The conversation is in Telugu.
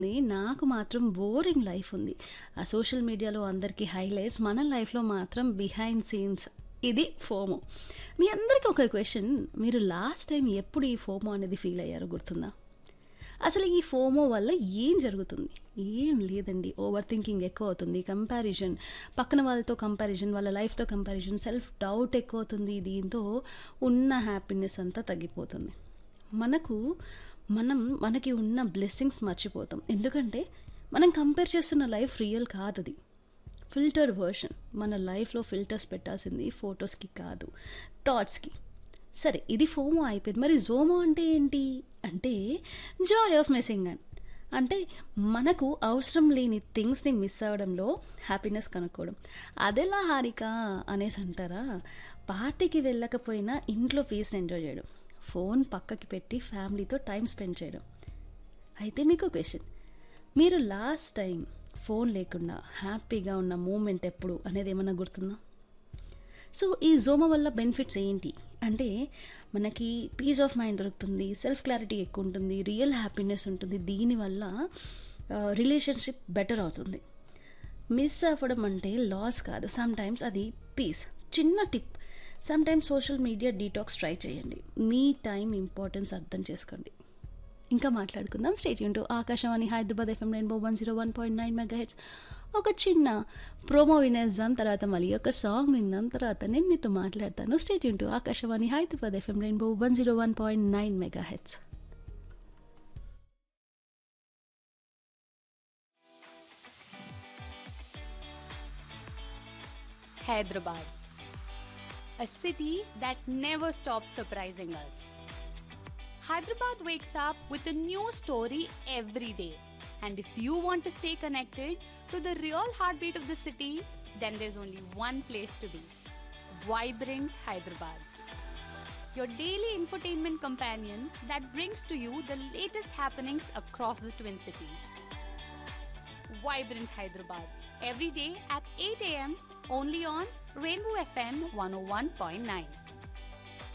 ఉంది. నాకు మాత్రం బోరింగ్ లైఫ్ ఉంది. ఆ సోషల్ మీడియాలో అందరికీ హైలైట్స్. మన లైఫ్‌లో మాత్రం బిహైండ్ సీన్స్. ఇది ఫోమో. మీ అందరికీ ఒక క్వెషన్. మీరు లాస్ట్ టైమ్ ఎప్పుడు ఈ ఫోమో అనేది ఫీల్ అయ్యారో గుర్తుందా? అసలు ఈ ఫోమో వల్ల ఏం జరుగుతుంది? ఏం లేదండి. ఓవర్ థింకింగ్ ఎక్కువ అవుతుంది. కంపారిజన్ పక్కన వాళ్ళతో కంపారిజన్, వాళ్ళ లైఫ్‌తో కంపారిజన్, సెల్ఫ్ డౌట్ ఎక్కువ అవుతుంది. దీంతో ఉన్న హ్యాపీనెస్ అంతా తగ్గిపోతుంది. మనకు మనం మనకి ఉన్న బ్లెస్సింగ్స్ మర్చిపోతాం. ఎందుకంటే మనం కంపేర్ చేస్తున్న లైఫ్ రియల్ కాదది. Filter version. మన లైఫ్‌లో ఫిల్టర్స్ పెట్టాల్సింది ఫోటోస్‌కి కాదు. థాట్స్‌కి. సరే ఇది ఫోమో అయిపోయింది. మరి జోమో అంటే ఏంటి? అంటే జాయ్ ఆఫ్ మిస్సింగ్ అవుట్. అంటే మనకు అవసరం లేని థింగ్స్‌ని మిస్ అవ్వడంలో హ్యాపీనెస్ కనుక్కోవడం. అదెలా హారిక అనేసి అంటారా? పార్టీకి వెళ్ళకపోయినా ఇంట్లో పీస్‌ని ఎంజాయ్ చేయడం. ఫోన్ పక్కకి పెట్టి ఫ్యామిలీతో టైమ్ స్పెండ్ చేయడం. అయితే మీకో క్వెషన్. మీరు లాస్ట్ టైమ్ ఫోన్ లేకుండా హ్యాపీగా ఉన్న మూమెంట్ ఎప్పుడు అనేది ఏమన్నా గుర్తుందా? సో ఈ జోమో వల్ల బెనిఫిట్స్ ఏంటి? అంటే మనకి పీస్ ఆఫ్ మైండ్ దొరుకుతుంది. సెల్ఫ్ క్లారిటీ ఎక్కువ ఉంటుంది. రియల్ హ్యాపీనెస్ ఉంటుంది. దీనివల్ల ఆహ్, రిలేషన్‌షిప్ బెటర్ అవుతుంది. మిస్ అవ్వడం అంటే లాస్ కాదు. సమ్‌టైమ్స్ అది పీస్. చిన్న tip. Sometimes social media detox try చేయండి. మీ టైం ఇంపార్టెన్స్ అర్థం చేసుకోండి. ఇంకా మాట్లాడుకుందాం. Stay tune to Akashvani Hyderabad FM rainbow 101.9 megahertz. ఒక చిన్న ప్రోమో వినేద్దాం. తర్వాత మళ్ళీ ఒక సాంగ్ విందాం. తర్వాత నేను మీతో మాట్లాడతాను. Stay tune to Akashvani Hyderabad FM rainbow 101.9 megahertz. Hyderabad, a city that never stops surprising us. Hyderabad wakes up with a new story every day. And if you want to stay connected to the real heartbeat of the city, then there's only one place to be Vibrant Hyderabad. Your daily infotainment companion that brings to you the latest happenings across the Twin Cities. Vibrant Hyderabad every day at 8 a.m. only on Rainbow FM 101.9.